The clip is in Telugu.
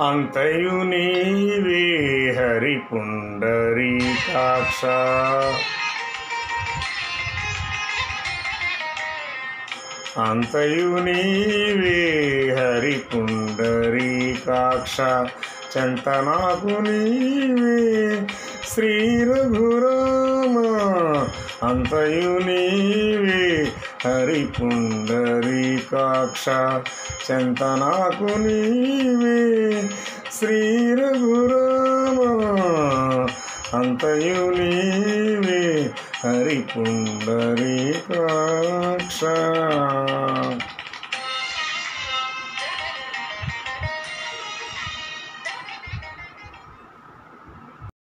అంతయు నీవే హరి పుండరీకాక్ష అంతయు నీవే హరి పుండరీకాక్ష చంతనాకు నీవే శ్రీ రఘురామ అంతయు నీవే హరి పుండరీకాక్ష చంతనాకు నీవే శ్రీ రఘురామ అంతయు నీవే హరి పుండరీకాక్ష